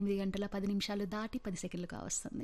ఎనిమిది గంటల పది నిమిషాలు దాటి పది సెకండ్లు కావస్తుంది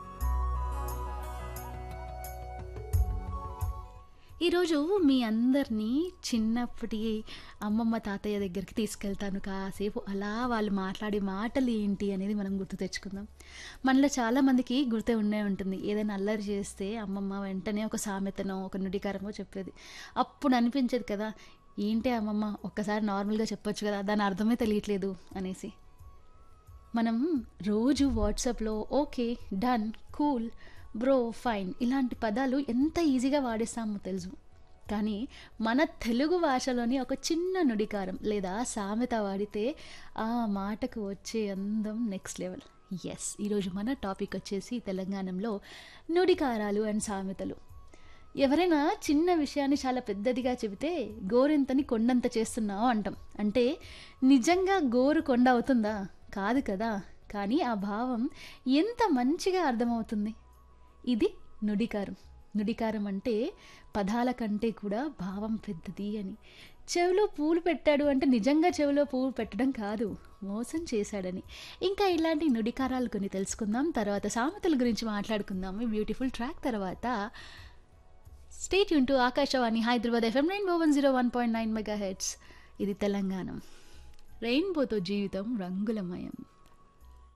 ఈరోజు మీ అందరినీ చిన్నప్పటి అమ్మమ్మ తాతయ్య దగ్గరికి తీసుకెళ్తాను కాసేపు అలా వాళ్ళు మాట్లాడే మాటలు ఏంటి అనేది మనం గుర్తు తెచ్చుకుందాం మనలో చాలామందికి గుర్తే ఉండే ఉంటుంది ఏదైనా అల్లరి చేస్తే అమ్మమ్మ వెంటనే ఒక సామెతనో ఒక నుడికారమో చెప్పేది అప్పుడు అనిపించేది కదా ఏంటి అమ్మమ్మ ఒక్కసారి నార్మల్గా చెప్పొచ్చు కదా దాని అర్థమే తెలియట్లేదు అనేసి మనం రోజు వాట్సాప్లో okay done cool bro fine ఇలాంటి పదాలు ఎంత ఈజీగా వాడేస్తామో తెలుసు కానీ మన తెలుగు భాషలోని ఒక చిన్న నుడికారం లేదా సామెత వాడితే ఆ మాటకు వచ్చే అందం నెక్స్ట్ లెవెల్ ఎస్ ఈరోజు మన టాపిక్ వచ్చేసి తెలంగాణలో నుడికారాలు అండ్ సామెతలు ఎవరైనా చిన్న విషయాన్ని చాలా పెద్దదిగా చెబితే గోరెంతని కొండంత చేస్తున్నావు అంటాం అంటే నిజంగా గోరు కొండ అవుతుందా కాదు కదా కానీ ఆ భావం ఎంత మంచిగా అర్థమవుతుంది ఇది నుడికారం నుడికారం అంటే పదాల కంటే కూడా భావం పెద్దది అని చెవిలో పూలు పెట్టాడు అంటే నిజంగా చెవిలో పువ్వు పెట్టడం కాదు మోసం చేశాడని ఇంకా ఇలాంటి నుడికారాలు కొన్ని తెలుసుకుందాం తర్వాత సామెతల గురించి మాట్లాడుకుందాం ఈ బ్యూటిఫుల్ ట్రాక్ తర్వాత స్టేట్ యూన్ to Akashvani Hyderabad FM rainbow one zero one point nine megahertz ఇది తెలంగాణ రెయిన్బోతో జీవితం రంగులమయం